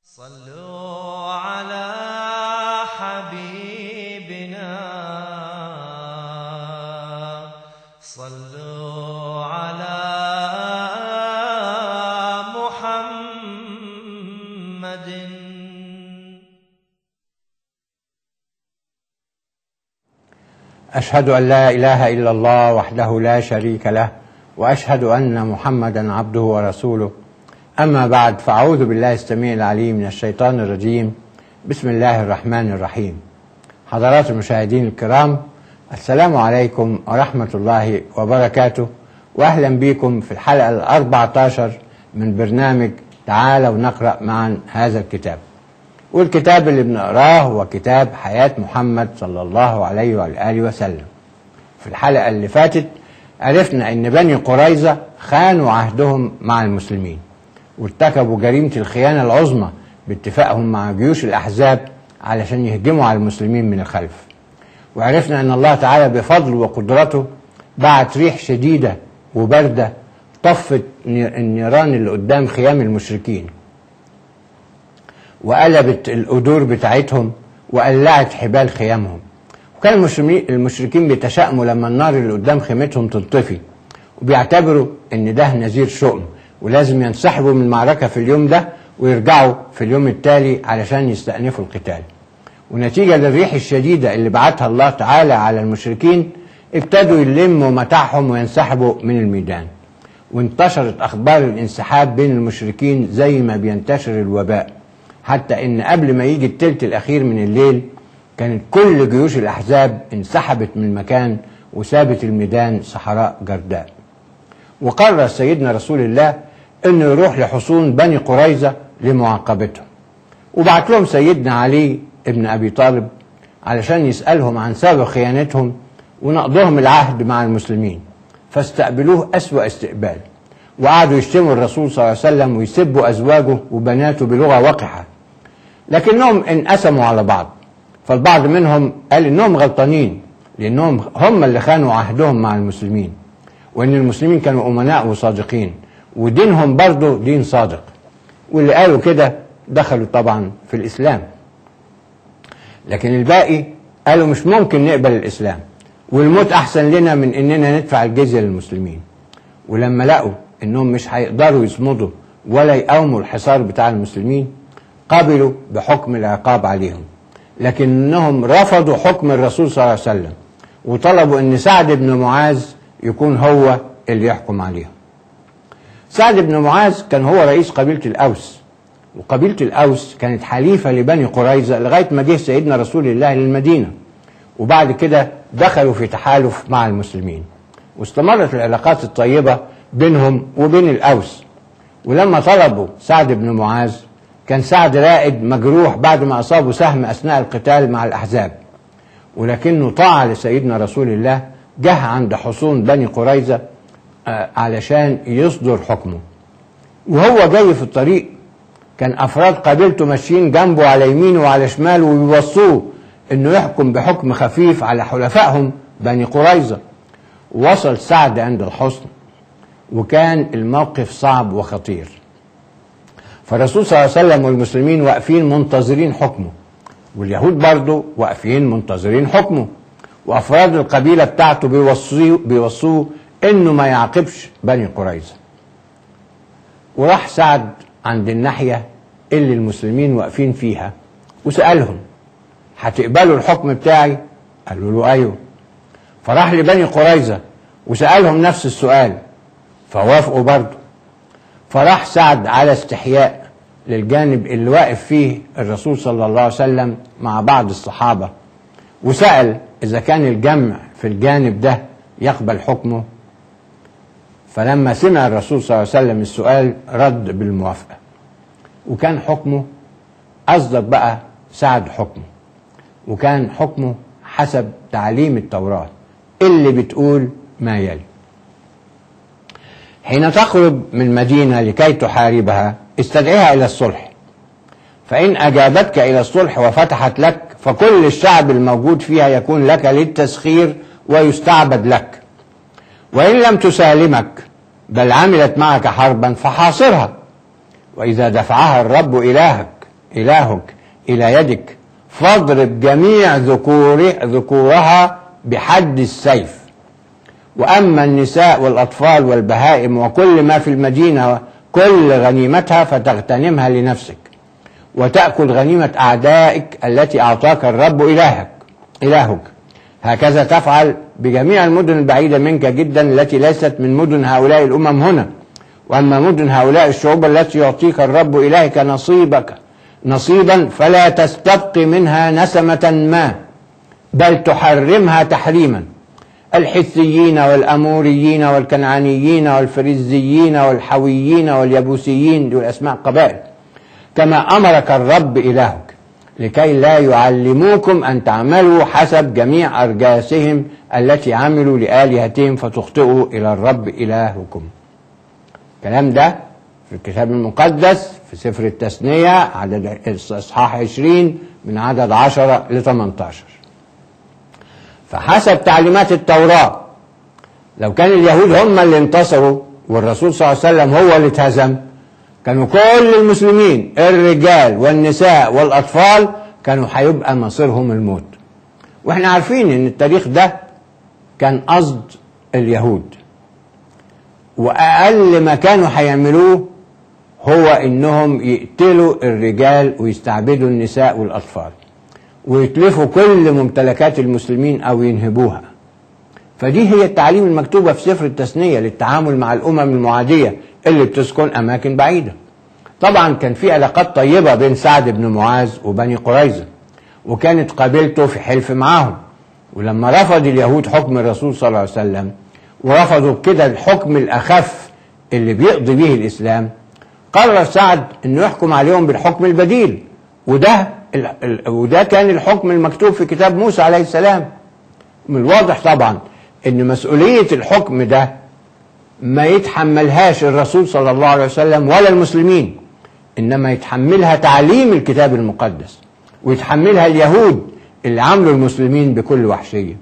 صلوا على حبيبنا صلوا على محمد أشهد أن لا إله إلا الله وحده لا شريك له وأشهد أن محمدا عبده ورسوله أما بعد فأعوذ بالله السميع العليم من الشيطان الرجيم بسم الله الرحمن الرحيم حضرات المشاهدين الكرام السلام عليكم ورحمة الله وبركاته وأهلا بكم في الحلقة الأربعة عشر من برنامج تعالوا نقرأ معا هذا الكتاب والكتاب اللي بنقراه هو كتاب حياة محمد صلى الله عليه وآله وسلم في الحلقة اللي فاتت عرفنا ان بني قريظة خانوا عهدهم مع المسلمين وارتكبوا جريمة الخيانة العظمى باتفاقهم مع جيوش الأحزاب علشان يهجموا على المسلمين من الخلف وعرفنا ان الله تعالى بفضله وقدرته بعت ريح شديدة وباردة طفت النيران اللي قدام خيام المشركين وقلبت القدور بتاعتهم وقلعت حبال خيامهم وكان المشركين بيتشائموا لما النار اللي قدام خيمتهم تنطفي وبيعتبروا ان ده نذير شؤم ولازم ينسحبوا من المعركه في اليوم ده ويرجعوا في اليوم التالي علشان يستأنفوا القتال ونتيجه للريح الشديده اللي بعتها الله تعالى على المشركين ابتدوا يلموا متاعهم وينسحبوا من الميدان وانتشرت اخبار الانسحاب بين المشركين زي ما بينتشر الوباء حتى ان قبل ما يجي التلت الاخير من الليل كانت كل جيوش الاحزاب انسحبت من المكان وسابت الميدان صحراء جرداء وقرر سيدنا رسول الله انه يروح لحصون بني قريظه لمعاقبتهم وبعت لهم سيدنا علي ابن ابي طالب علشان يسالهم عن سبب خيانتهم ونقضهم العهد مع المسلمين فاستقبلوه اسوا استقبال وقعدوا يشتموا الرسول صلى الله عليه وسلم ويسبوا ازواجه وبناته بلغه وقحه لكنهم انقسموا على بعض فالبعض منهم قال انهم غلطانين لانهم هم اللي خانوا عهدهم مع المسلمين وان المسلمين كانوا امناء وصادقين ودينهم برضه دين صادق واللي قالوا كده دخلوا طبعا في الاسلام لكن الباقي قالوا مش ممكن نقبل الاسلام والموت احسن لنا من اننا ندفع الجزيه للمسلمين ولما لقوا انهم مش هيقدروا يصمدوا ولا يقاوموا الحصار بتاع المسلمين قبلوا بحكم العقاب عليهم لكنهم رفضوا حكم الرسول صلى الله عليه وسلم وطلبوا ان سعد بن معاذ يكون هو اللي يحكم عليهم سعد بن معاذ كان هو رئيس قبيلة الأوس وقبيلة الأوس كانت حليفة لبني قريظة لغاية ما جه سيدنا رسول الله للمدينة وبعد كده دخلوا في تحالف مع المسلمين واستمرت العلاقات الطيبة بينهم وبين الأوس ولما طلبوا سعد بن معاذ كان سعد رائد مجروح بعد ما أصابه سهم أثناء القتال مع الأحزاب ولكنه طاع لسيدنا رسول الله جه عند حصون بني قريظة علشان يصدر حكمه وهو جاي في الطريق كان أفراد قبيلته ماشيين جنبه على يمينه وعلى شماله ويوصوه إنه يحكم بحكم خفيف على حلفائهم بني قريظة وصل سعد عند الحصن وكان الموقف صعب وخطير فالرسول صلى الله عليه وسلم والمسلمين واقفين منتظرين حكمه واليهود برضه واقفين منتظرين حكمه وافراد القبيله بتاعته بيوصوه بيوصوه انه ما يعاقبش بني قريظه وراح سعد عند الناحيه اللي المسلمين واقفين فيها وسالهم هتقبلوا الحكم بتاعي قالوا له ايوه فراح لبني قريظه وسالهم نفس السؤال فوافقوا برضه فراح سعد على استحياء للجانب اللي واقف فيه الرسول صلى الله عليه وسلم مع بعض الصحابه وسال اذا كان الجمع في الجانب ده يقبل حكمه فلما سمع الرسول صلى الله عليه وسلم السؤال رد بالموافقه وكان حكمه اصدق بقى سعد حكمه وكان حكمه حسب تعليم التوراه اللي بتقول ما يلي حين تخرج من مدينة لكي تحاربها استدعيها إلى الصلح فإن أجابتك إلى الصلح وفتحت لك فكل الشعب الموجود فيها يكون لك للتسخير ويستعبد لك وإن لم تسالمك بل عملت معك حربا فحاصرها وإذا دفعها الرب إلهك إلهك إلى يدك فاضرب جميع ذكور ذكورها بحد السيف وأما النساء والأطفال والبهائم وكل ما في المدينة كل غنيمتها فتغتنمها لنفسك وتأكل غنيمة أعدائك التي أعطاك الرب إلهك إلهك هكذا تفعل بجميع المدن البعيدة منك جدا التي ليست من مدن هؤلاء الأمم هنا وأما مدن هؤلاء الشعوب التي يعطيك الرب إلهك نصيبك نصيبا فلا تستبقي منها نسمة ما بل تحرمها تحريما الحثيين والأموريين والكنعانيين والفريزيين والحويين واليبوسيين دول أسماء قبائل كما أمرك الرب إلهك لكي لا يعلموكم أن تعملوا حسب جميع أرجاسهم التي عملوا لآلهتهم فتخطئوا إلى الرب إلهكم الكلام ده في الكتاب المقدس في سفر التثنية عدد إصحاح 20 من عدد 10 ل 18 فحسب تعليمات التوراة لو كان اليهود هم اللي انتصروا والرسول صلى الله عليه وسلم هو اللي اتهزم كانوا كل المسلمين الرجال والنساء والأطفال كانوا هيبقى مصيرهم الموت واحنا عارفين ان التاريخ ده كان قصد اليهود واقل ما كانوا هيعملوه هو انهم يقتلوا الرجال ويستعبدوا النساء والاطفال ويتلفوا كل ممتلكات المسلمين او ينهبوها فدي هي التعليم المكتوبة في سفر التثنية للتعامل مع الأمم المعادية اللي بتسكن أماكن بعيدة طبعا كان في علاقات طيبة بين سعد بن معاذ وبني قريظة وكانت قبيلته في حلف معاهم ولما رفض اليهود حكم الرسول صلى الله عليه وسلم ورفضوا كده الحكم الأخف اللي بيقضي به الإسلام قرر سعد انه يحكم عليهم بالحكم البديل وده ال- ال- وده كان الحكم المكتوب في كتاب موسى عليه السلام من الواضح طبعا ان مسؤوليه الحكم ده ما يتحملهاش الرسول صلى الله عليه وسلم ولا المسلمين انما يتحملها تعليم الكتاب المقدس ويتحملها اليهود اللي عملوا المسلمين بكل وحشيه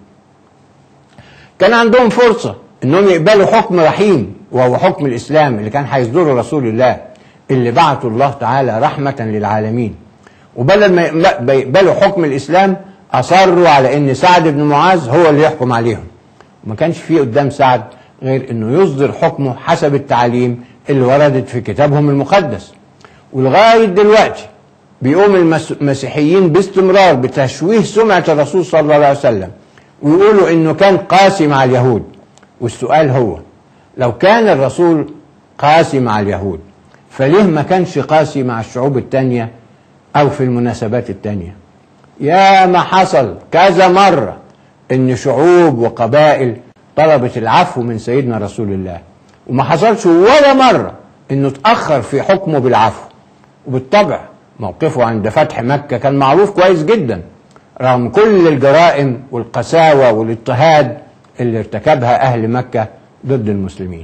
كان عندهم فرصة انهم يقبلوا حكم رحيم وهو حكم الاسلام اللي كان هيصدره رسول الله اللي بعثه الله تعالى رحمة للعالمين وبدل ما يقب- ما يقبلوا حكم الاسلام اصروا على ان سعد بن معاذ هو اللي يحكم عليهم ما كانش فيه قدام سعد غير انه يصدر حكمه حسب التعليم اللي وردت في كتابهم المقدس ولغاية دلوقتي بيقوم المس- المسيحيين باستمرار بتشويه سمعة الرسول صلى الله عليه وسلم ويقولوا انه كان قاسي مع اليهود والسؤال هو لو كان الرسول قاسي مع اليهود فليه ما كانش قاسي مع الشعوب التانية او في المناسبات التانية يا ما حصل كذا مرة ان شعوب وقبائل طلبت العفو من سيدنا رسول الله وما حصلش ولا مرة انه اتأخر في حكمه بالعفو وبالطبع موقفه عند فتح مكة كان معروف كويس جدا رغم كل الجرائم والقساوة والاضطهاد اللي ارتكبها أهل مكة ضد المسلمين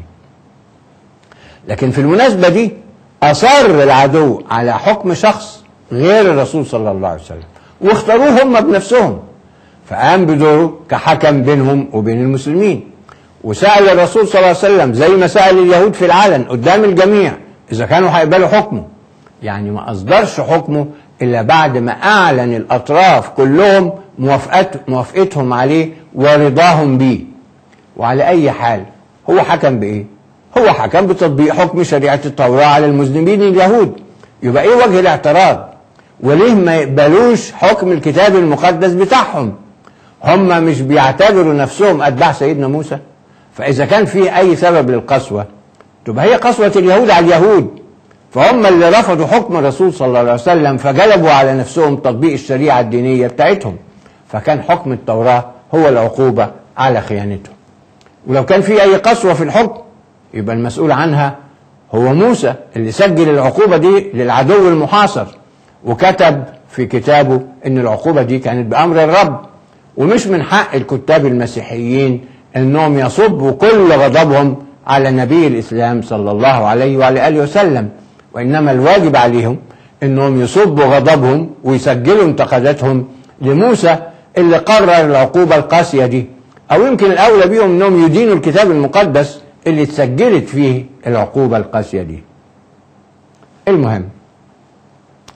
لكن في المناسبة دي أصر العدو على حكم شخص غير الرسول صلى الله عليه وسلم واختاروه هم بنفسهم فقام بدوره كحكم بينهم وبين المسلمين وسأل الرسول صلى الله عليه وسلم زي ما سأل اليهود في العلن قدام الجميع إذا كانوا هيقبلوا حكمه يعني ما أصدرش حكمه إلا بعد ما أعلن الأطراف كلهم موافقت موافقتهم عليه ورضاهم بيه وعلى أي حال هو حكم بإيه؟ هو حكم بتطبيق حكم شريعة التوراة على المذنبين اليهود يبقى إيه وجه الاعتراض؟ وليه ما يقبلوش حكم الكتاب المقدس بتاعهم؟ هم مش بيعتبروا نفسهم أتباع سيدنا موسى؟ فإذا كان في أي سبب للقسوة تبقى هي قسوة اليهود على اليهود فهم اللي رفضوا حكم الرسول صلى الله عليه وسلم فجلبوا على نفسهم تطبيق الشريعة الدينية بتاعتهم فكان حكم التوراة هو العقوبة على خيانتهم ولو كان في أي قسوة في الحكم يبقى المسؤول عنها هو موسى اللي سجل العقوبة دي للعدو المحاصر وكتب في كتابه ان العقوبة دي كانت بأمر الرب ومش من حق الكتاب المسيحيين انهم يصبوا كل غضبهم على نبي الاسلام صلى الله عليه وعلى اله وسلم وانما الواجب عليهم انهم يصبوا غضبهم ويسجلوا انتقاداتهم لموسى اللي قرر العقوبة القاسية دي او يمكن الاولى بيهم انهم يدينوا الكتاب المقدس اللي اتسجلت فيه العقوبة القاسية دي المهم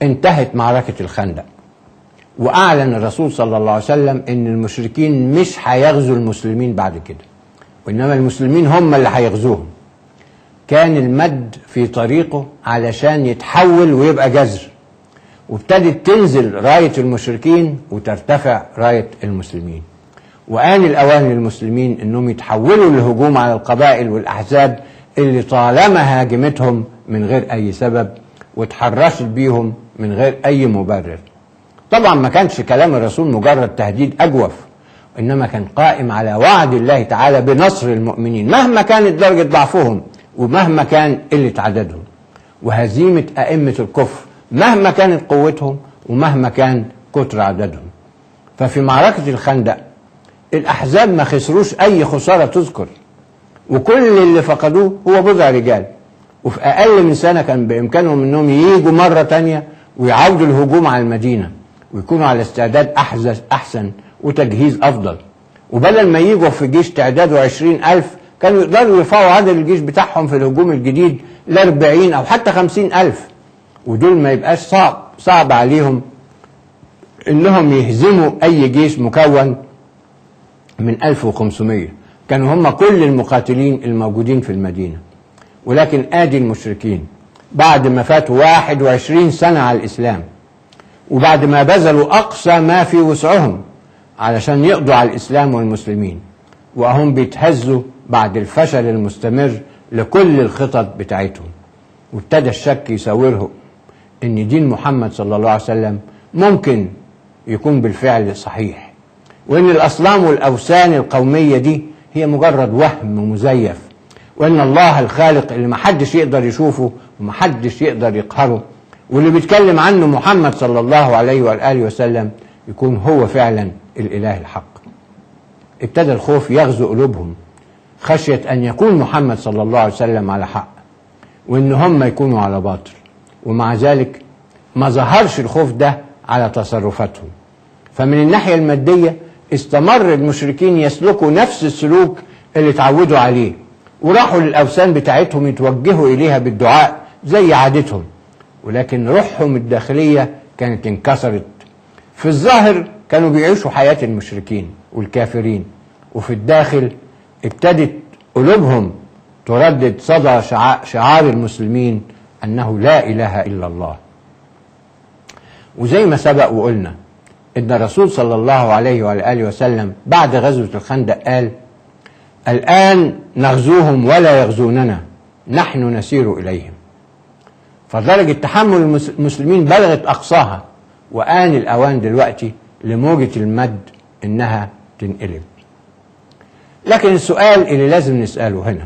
انتهت معركة الخندق وأعلن الرسول صلى الله عليه وسلم إن المشركين مش هيغزوا المسلمين بعد كده وإنما المسلمين هم اللي هيغزوهم كان المد في طريقه علشان يتحول ويبقى جزر وابتدت تنزل راية المشركين وترتفع راية المسلمين وآن الأوان للمسلمين أنهم يتحولوا للهجوم على القبائل والأحزاب اللي طالما هاجمتهم من غير أي سبب وتحرشت بيهم من غير أي مبرر طبعا ما كانش كلام الرسول مجرد تهديد أجوف إنما كان قائم على وعد الله تعالى بنصر المؤمنين مهما كانت درجة ضعفهم ومهما كان قلة عددهم وهزيمة أئمة الكفر مهما كانت قوتهم ومهما كان كتر عددهم ففي معركة الخندق الأحزاب ما خسروش أي خسارة تذكر وكل اللي فقدوه هو بضع رجال وفي أقل من سنة كان بإمكانهم أنهم ييجوا مرة تانية ويعودوا الهجوم على المدينة ويكونوا على استعداد أحزن, أحسن وتجهيز أفضل وبدل ما يجوا في جيش تعداده عشرين ألف كانوا يقدروا يرفعوا عدد الجيش بتاعهم في الهجوم الجديد لأربعين أو حتى خمسين ألف ودول ما يبقاش صعب صعب عليهم انهم يهزموا اي جيش مكون من 1500 كانوا هم كل المقاتلين الموجودين في المدينة ولكن ادي المشركين بعد ما فاتوا 21 سنة على الاسلام وبعد ما بذلوا اقصى ما في وسعهم علشان يقضوا على الاسلام والمسلمين وهم بيتهزوا بعد الفشل المستمر لكل الخطط بتاعتهم وابتدى الشك يساورهم ان دين محمد صلى الله عليه وسلم ممكن يكون بالفعل صحيح وان الاصنام والاوثان القوميه دي هي مجرد وهم مزيف وان الله الخالق اللي محدش يقدر يشوفه ومحدش يقدر يقهره واللي بيتكلم عنه محمد صلى الله عليه واله وسلم يكون هو فعلا الاله الحق ابتدى الخوف يغزو قلوبهم خشيه ان يكون محمد صلى الله عليه وسلم على حق وان هم يكونوا على باطل ومع ذلك ما ظهرش الخوف ده على تصرفاتهم فمن الناحية المادية استمر المشركين يسلكوا نفس السلوك اللي اتعودوا عليه وراحوا للأوثان بتاعتهم يتوجهوا إليها بالدعاء زي عادتهم ولكن روحهم الداخلية كانت انكسرت في الظاهر كانوا بيعيشوا حياة المشركين والكافرين وفي الداخل ابتدت قلوبهم تردد صدى شعار المسلمين أنه لا إله إلا الله وزي ما سبق وقلنا إن الرسول صلى الله عليه وآله وسلم بعد غزوة الخندق قال الآن نغزوهم ولا يغزوننا نحن نسير إليهم فدرجة تحمل المسلمين بلغت أقصاها وآن الأوان دلوقتي لموجة المد إنها تنقلب لكن السؤال اللي لازم نسأله هنا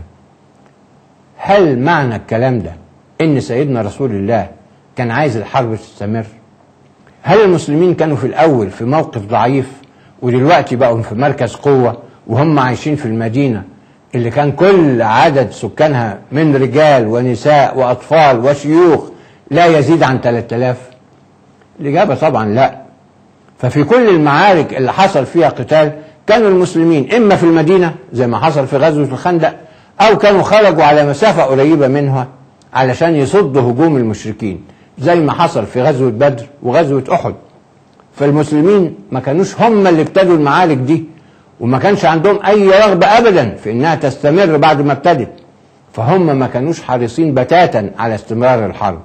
هل معنى الكلام ده ان سيدنا رسول الله كان عايز الحرب تستمر هل المسلمين كانوا في الاول في موقف ضعيف ودلوقتي بقوا في مركز قوة وهم عايشين في المدينة اللي كان كل عدد سكانها من رجال ونساء وأطفال وشيوخ لا يزيد عن 3000 الإجابة طبعا لا ففي كل المعارك اللي حصل فيها قتال كانوا المسلمين إما في المدينة زي ما حصل في غزوة الخندق أو كانوا خرجوا على مسافة قريبة منها علشان يصدوا هجوم المشركين زي ما حصل في غزوة بدر وغزوة أحد فالمسلمين ما كانوش هم اللي ابتدوا المعارك دي وما كانش عندهم أي رغبة أبدا في إنها تستمر بعد ما ابتدت فهم ما كانوش حريصين بتاتا على استمرار الحرب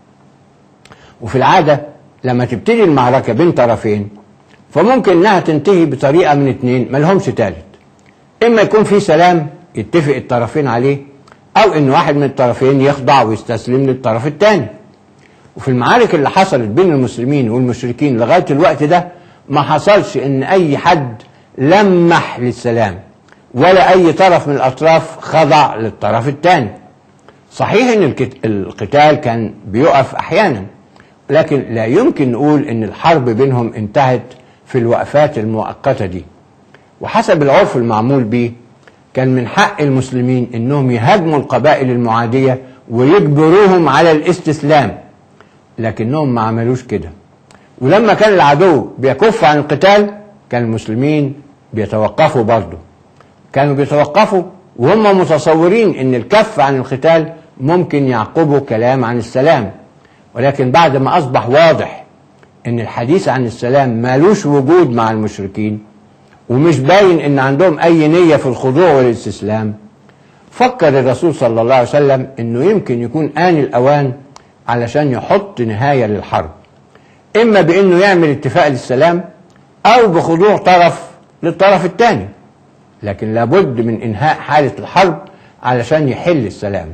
وفي العادة لما تبتدي المعركة بين طرفين فممكن انها تنتهي بطريقة من اتنين ملهمش تالت اما يكون في سلام يتفق الطرفين عليه او ان واحد من الطرفين يخضع ويستسلم للطرف الثاني وفي المعارك اللي حصلت بين المسلمين والمشركين لغايه الوقت ده ما حصلش ان اي حد لمح للسلام ولا اي طرف من الاطراف خضع للطرف الثاني صحيح ان القتال كان بيقف احيانا لكن لا يمكن نقول ان الحرب بينهم انتهت في الوقفات المؤقته دي وحسب العرف المعمول به كان من حق المسلمين انهم يهاجموا القبائل المعاديه ويجبروهم على الاستسلام لكنهم ما عملوش كده ولما كان العدو بيكف عن القتال كان المسلمين بيتوقفوا برضه كانوا بيتوقفوا وهم متصورين ان الكف عن القتال ممكن يعقبه كلام عن السلام ولكن بعد ما أصبح واضح إن الحديث عن السلام مالوش وجود مع المشركين ومش باين إن عندهم أي نية في الخضوع والاستسلام فكر الرسول صلى الله عليه وسلم إنه يمكن يكون آن الأوان علشان يحط نهاية للحرب إما بإنه يعمل اتفاق للسلام أو بخضوع طرف للطرف الثاني لكن لابد من إنهاء حالة الحرب علشان يحل السلام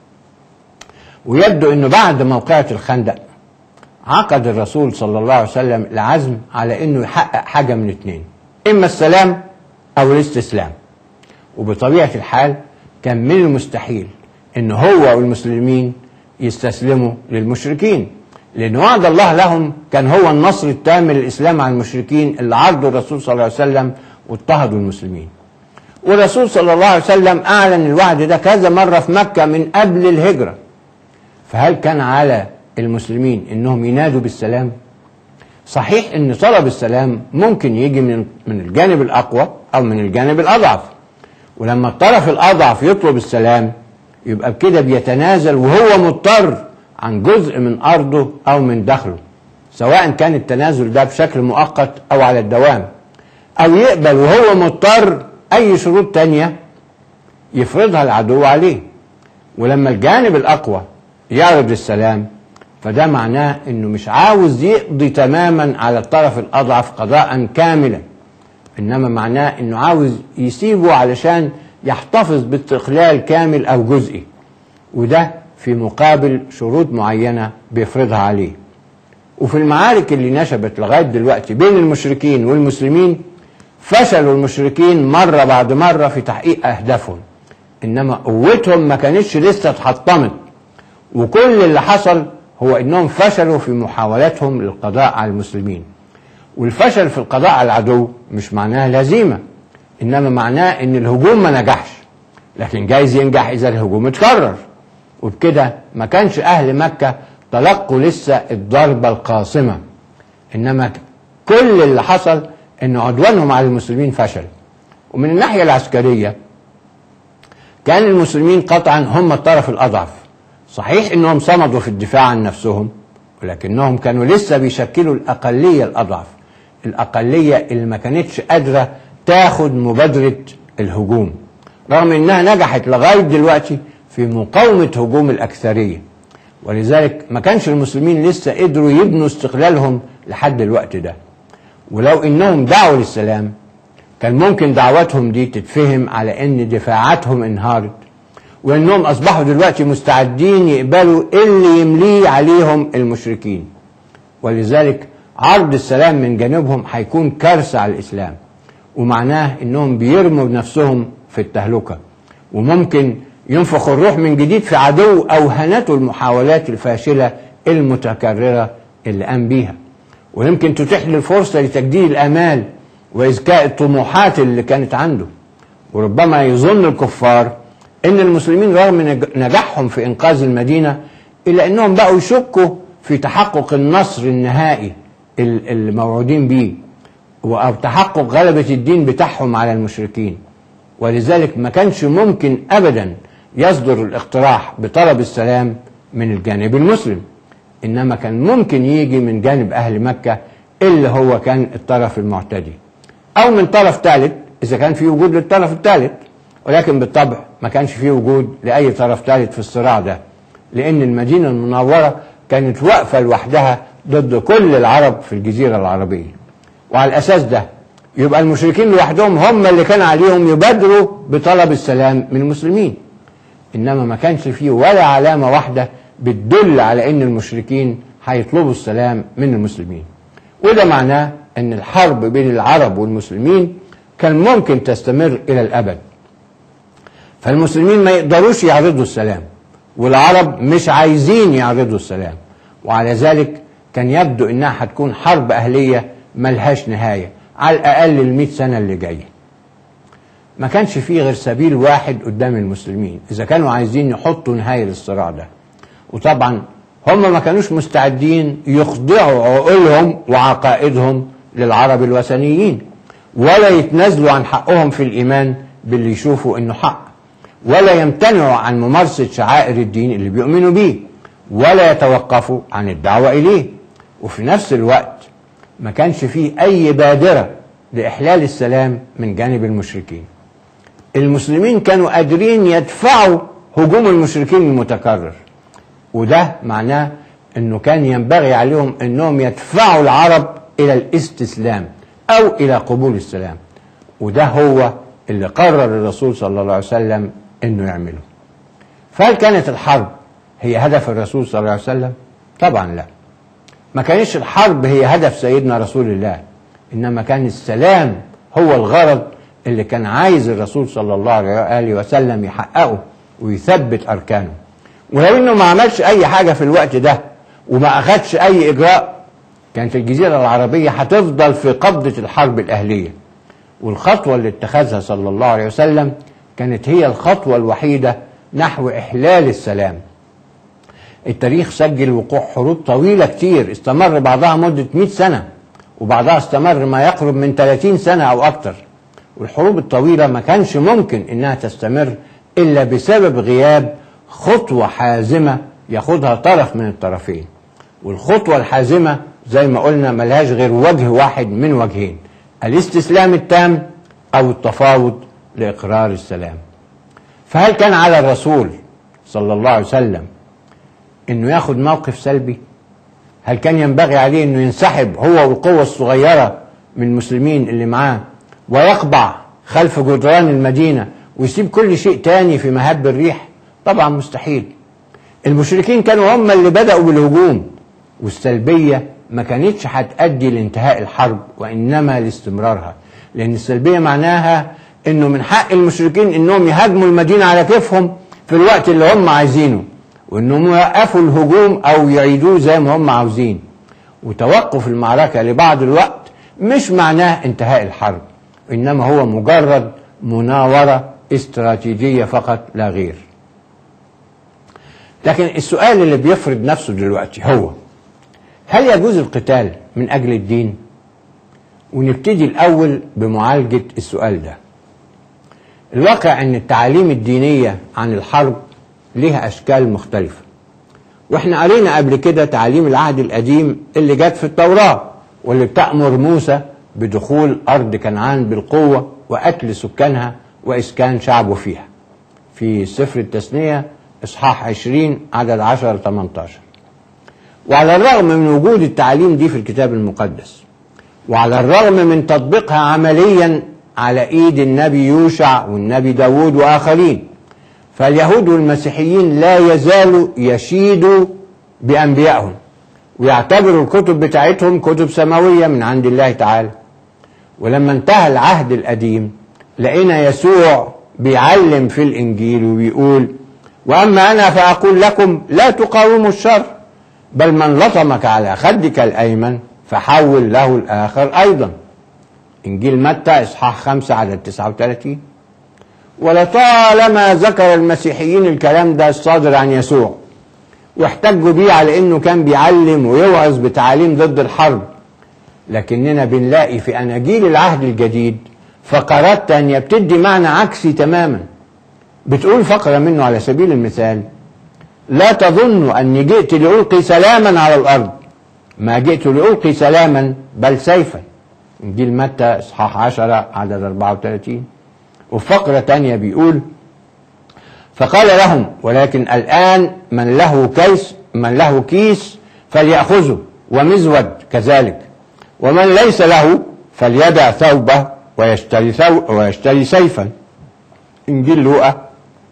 ويبدو انه بعد موقعة الخندق عقد الرسول صلى الله عليه وسلم العزم على انه يحقق حاجة من اتنين اما السلام او الاستسلام وبطبيعة الحال كان من المستحيل ان هو والمسلمين يستسلموا للمشركين لان وعد الله لهم كان هو النصر التام للاسلام على المشركين اللي عرضوا الرسول صلى الله عليه وسلم واضطهدوا المسلمين والرسول صلى الله عليه وسلم اعلن الوعد ده كذا مره في مكه من قبل الهجره فهل كان على المسلمين انهم ينادوا بالسلام صحيح ان طلب السلام ممكن يجي من من الجانب الاقوى او من الجانب الاضعف ولما الطرف الاضعف يطلب السلام يبقى بكده بيتنازل وهو مضطر عن جزء من ارضه او من دخله سواء كان التنازل ده بشكل مؤقت او على الدوام او يقبل وهو مضطر اي شروط تانية يفرضها العدو عليه ولما الجانب الاقوى يعرض السلام فده معناه انه مش عاوز يقضي تماما على الطرف الاضعف قضاء كاملا انما معناه انه عاوز يسيبه علشان يحتفظ باستقلال كامل او جزئي وده في مقابل شروط معينه بيفرضها عليه وفي المعارك اللي نشبت لغايه دلوقتي بين المشركين والمسلمين فشلوا المشركين مره بعد مره في تحقيق اهدافهم انما قوتهم ما كانتش لسه اتحطمت وكل اللي حصل هو انهم فشلوا في محاولاتهم للقضاء على المسلمين والفشل في القضاء على العدو مش معناه لازمه انما معناه ان الهجوم ما نجحش لكن جايز ينجح اذا الهجوم اتكرر وبكده ما كانش اهل مكه تلقوا لسه الضربه القاصمه انما كل اللي حصل ان عدوانهم على المسلمين فشل ومن الناحيه العسكريه كان المسلمين قطعا هم الطرف الاضعف صحيح انهم صمدوا في الدفاع عن نفسهم ولكنهم كانوا لسه بيشكلوا الاقليه الاضعف الاقليه اللي ما كانتش قادره تاخد مبادره الهجوم رغم انها نجحت لغايه دلوقتي في مقاومه هجوم الاكثريه ولذلك ما كانش المسلمين لسه قدروا يبنوا استقلالهم لحد الوقت ده ولو انهم دعوا للسلام كان ممكن دعوتهم دي تتفهم على ان دفاعاتهم انهارت وانهم اصبحوا دلوقتي مستعدين يقبلوا اللي يمليه عليهم المشركين ولذلك عرض السلام من جانبهم هيكون كارثه على الاسلام ومعناه انهم بيرموا نفسهم في التهلكه وممكن ينفخ الروح من جديد في عدو اوهنته المحاولات الفاشله المتكرره اللي قام بيها ويمكن تتيح له الفرصه لتجديد الامال وازكاء الطموحات اللي كانت عنده وربما يظن الكفار ان المسلمين رغم نجاحهم في انقاذ المدينه الا انهم بقوا يشكوا في تحقق النصر النهائي الموعودين به او تحقق غلبه الدين بتاعهم على المشركين ولذلك ما كانش ممكن ابدا يصدر الاقتراح بطلب السلام من الجانب المسلم انما كان ممكن يجي من جانب اهل مكه اللي هو كان الطرف المعتدي او من طرف ثالث اذا كان في وجود للطرف الثالث ولكن بالطبع ما كانش فيه وجود لاي طرف ثالث في الصراع ده لان المدينه المنوره كانت واقفه لوحدها ضد كل العرب في الجزيره العربيه وعلى الاساس ده يبقى المشركين لوحدهم هم اللي كان عليهم يبادروا بطلب السلام من المسلمين انما ما كانش فيه ولا علامه واحده بتدل على ان المشركين هيطلبوا السلام من المسلمين وده معناه ان الحرب بين العرب والمسلمين كان ممكن تستمر الى الابد فالمسلمين ما يقدروش يعرضوا السلام والعرب مش عايزين يعرضوا السلام وعلى ذلك كان يبدو انها هتكون حرب اهليه ملهاش نهايه على الاقل المئة سنه اللي جايه ما كانش فيه غير سبيل واحد قدام المسلمين اذا كانوا عايزين يحطوا نهايه للصراع ده وطبعا هم ما كانوش مستعدين يخضعوا عقولهم وعقائدهم للعرب الوثنيين ولا يتنازلوا عن حقهم في الايمان باللي يشوفوا انه حق ولا يمتنعوا عن ممارسه شعائر الدين اللي بيؤمنوا بيه ولا يتوقفوا عن الدعوة إليه وفي نفس الوقت ما كانش فيه أي بادرة لإحلال السلام من جانب المشركين المسلمين كانوا قادرين يدفعوا هجوم المشركين المتكرر وده معناه انه كان ينبغي عليهم انهم يدفعوا العرب الى الاستسلام او الى قبول السلام وده هو اللي قرر الرسول صلى الله عليه وسلم انه يعمله فهل كانت الحرب هي هدف الرسول صلى الله عليه وسلم طبعا لا ما كانش الحرب هي هدف سيدنا رسول الله انما كان السلام هو الغرض اللي كان عايز الرسول صلى الله عليه وآله وسلم يحققه ويثبت أركانه ولو إنه ما عملش أي حاجة في الوقت ده وما أخدش أي إجراء كانت الجزيرة العربية هتفضل في قبضة الحرب الأهلية والخطوة اللي اتخذها صلى الله عليه وسلم كانت هي الخطوة الوحيدة نحو إحلال السلام التاريخ سجل وقوع حروب طويلة كتير استمر بعضها مدة 100 سنة وبعضها استمر ما يقرب من 30 سنة أو أكتر والحروب الطويلة ما كانش ممكن إنها تستمر إلا بسبب غياب خطوة حازمة ياخدها طرف من الطرفين والخطوة الحازمة زي ما قلنا ملهاش غير وجه واحد من وجهين الاستسلام التام أو التفاوض لإقرار السلام فهل كان على الرسول صلى الله عليه وسلم انه ياخد موقف سلبي هل كان ينبغي عليه انه ينسحب هو والقوة الصغيرة من المسلمين اللي معاه ويقبع خلف جدران المدينة ويسيب كل شيء تاني في مهب الريح طبعا مستحيل المشركين كانوا هم اللي بدأوا بالهجوم والسلبية ما كانتش هتأدي لانتهاء الحرب وإنما لاستمرارها لأن السلبية معناها إنه من حق المشركين إنهم يهاجموا المدينة على كيفهم في الوقت اللي هم عايزينه وإنهم يوقفوا الهجوم أو يعيدوه زي ما هم عاوزين وتوقف المعركة لبعض الوقت مش معناه انتهاء الحرب إنما هو مجرد مناورة استراتيجية فقط لا غير لكن السؤال اللي بيفرض نفسه دلوقتي هو هل يجوز القتال من أجل الدين؟ ونبتدي الأول بمعالجة السؤال ده الواقع أن التعاليم الدينية عن الحرب لها أشكال مختلفة وإحنا قرينا قبل كده تعاليم العهد القديم اللي جت في التوراة واللي بتأمر موسى بدخول أرض كنعان بالقوة وقتل سكانها وإسكان شعبه فيها في سفر التثنية إصحاح 20 عدد 10 ل 18 وعلى الرغم من وجود التعاليم دي في الكتاب المقدس وعلى الرغم من تطبيقها عمليا على ايد النبي يوشع والنبي داود واخرين فاليهود والمسيحيين لا يزالوا يشيدوا بانبيائهم ويعتبروا الكتب بتاعتهم كتب سماويه من عند الله تعالى ولما انتهى العهد القديم لقينا يسوع بيعلم في الانجيل وبيقول واما انا فاقول لكم لا تقاوموا الشر بل من لطمك على خدك الايمن فحول له الاخر ايضا انجيل متى اصحاح 5 عدد 39 ولطالما ذكر المسيحيين الكلام ده الصادر عن يسوع واحتجوا بيه على انه كان بيعلم ويوعظ بتعاليم ضد الحرب لكننا بنلاقي في اناجيل العهد الجديد فقرات تانية بتدي معنى عكسي تماما بتقول فقرة منه على سبيل المثال لا تظنوا أني جئت لألقي سلاما على الأرض ما جئت لألقي سلاما بل سيفا إنجيل متى إصحاح 10 عدد 34 وفي فقرة تانية بيقول فقال لهم ولكن الآن من له كيس من له كيس فليأخذه ومزود كذلك ومن ليس له فليدع ثوبه ويشتري, ثوب ويشتري سيفا إنجيل لوقا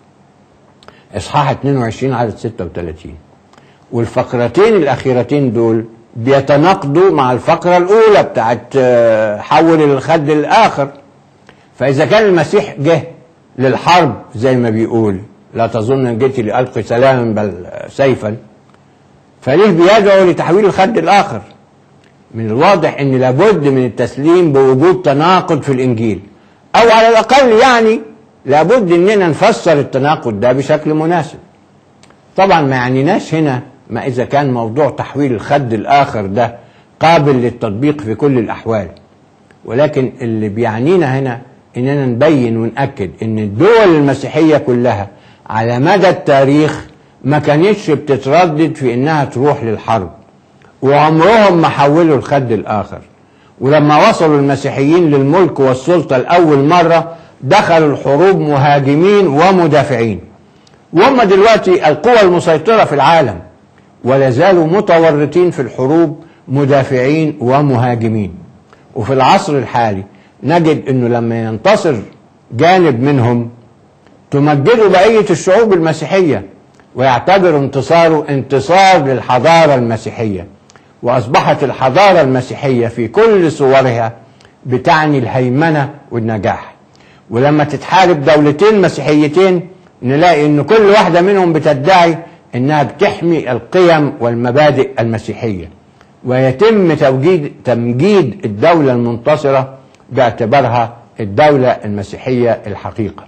إصحاح 22 عدد 36 والفقرتين الأخيرتين دول بيتناقضوا مع الفقرة الأولى بتاعت حول الخد الآخر فإذا كان المسيح جه للحرب زي ما بيقول لا تظن أن جئت لألقي سلاما بل سيفا فليه بيدعو لتحويل الخد الآخر من الواضح أن لابد من التسليم بوجود تناقض في الإنجيل أو على الأقل يعني لابد أننا نفسر التناقض ده بشكل مناسب طبعا ما يعنيناش هنا ما إذا كان موضوع تحويل الخد الآخر ده قابل للتطبيق في كل الأحوال ولكن اللي بيعنينا هنا إننا نبين ونأكد إن الدول المسيحية كلها على مدى التاريخ ما كانتش بتتردد في انها تروح للحرب وعمرهم ما حولوا الخد الاخر ولما وصلوا المسيحيين للملك والسلطة لأول مرة دخلوا الحروب مهاجمين ومدافعين وهم دلوقتي القوى المسيطرة في العالم ولا زالوا متورطين في الحروب مدافعين ومهاجمين وفي العصر الحالي نجد انه لما ينتصر جانب منهم تمجده بقية الشعوب المسيحية ويعتبر انتصاره انتصار للحضارة المسيحية وأصبحت الحضارة المسيحية في كل صورها بتعني الهيمنة والنجاح ولما تتحارب دولتين مسيحيتين نلاقي ان كل واحدة منهم بتدعي انها بتحمي القيم والمبادئ المسيحية ويتم توجيد تمجيد الدولة المنتصرة باعتبارها الدولة المسيحية الحقيقة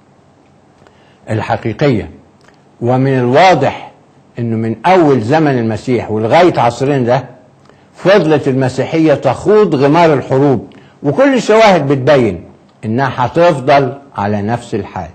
الحقيقية ومن الواضح انه من اول زمن المسيح ولغاية عصرنا ده فضلت المسيحية تخوض غمار الحروب وكل الشواهد بتبين انها هتفضل على نفس الحال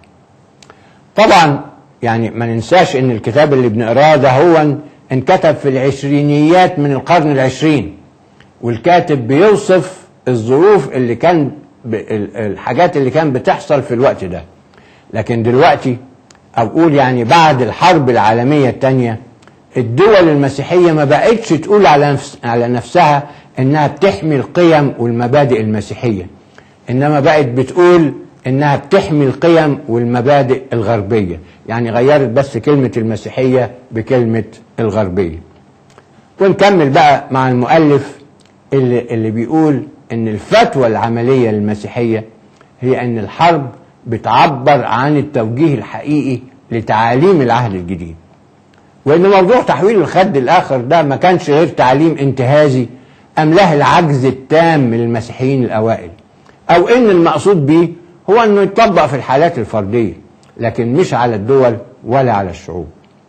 طبعا يعني ما ننساش ان الكتاب اللي بنقراه ده هو انكتب في العشرينيات من القرن العشرين والكاتب بيوصف الظروف اللي كان الحاجات اللي كان بتحصل في الوقت ده لكن دلوقتي اقول يعني بعد الحرب العالمية الثانية الدول المسيحية ما بقتش تقول على نفس على نفسها انها بتحمي القيم والمبادئ المسيحية انما بقت بتقول انها بتحمي القيم والمبادئ الغربية يعني غيرت بس كلمة المسيحية بكلمة الغربية ونكمل بقى مع المؤلف اللي, اللي بيقول ان الفتوى العملية للمسيحية هي ان الحرب بتعبر عن التوجيه الحقيقي لتعاليم العهد الجديد وان موضوع تحويل الخد الاخر ده ما كانش غير تعليم انتهازي املاه العجز التام من المسيحيين الاوائل او ان المقصود به هو انه يطبق في الحالات الفرديه لكن مش على الدول ولا على الشعوب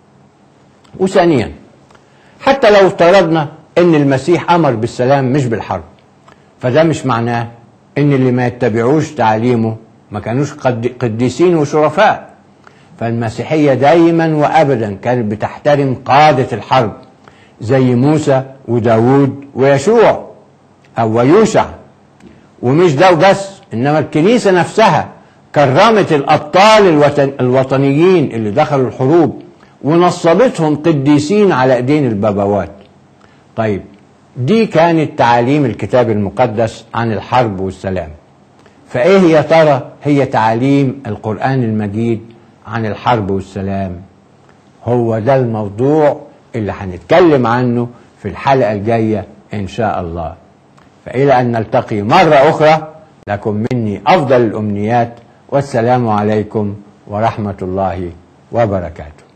وثانيا حتى لو افترضنا ان المسيح امر بالسلام مش بالحرب فده مش معناه ان اللي ما يتبعوش تعليمه ما كانوش قديسين وشرفاء فالمسيحية دايما وأبدا كانت بتحترم قادة الحرب زي موسى وداود ويشوع أو ويوشع ومش ده وبس إنما الكنيسة نفسها كرمت الأبطال الوطن الوطنيين اللي دخلوا الحروب ونصبتهم قديسين على ايدين البابوات طيب دي كانت تعاليم الكتاب المقدس عن الحرب والسلام فايه يا ترى هي تعاليم القرآن المجيد عن الحرب والسلام هو ده الموضوع اللي هنتكلم عنه في الحلقة الجاية إن شاء الله فإلى أن نلتقي مرة أخرى لكم مني أفضل الأمنيات والسلام عليكم ورحمة الله وبركاته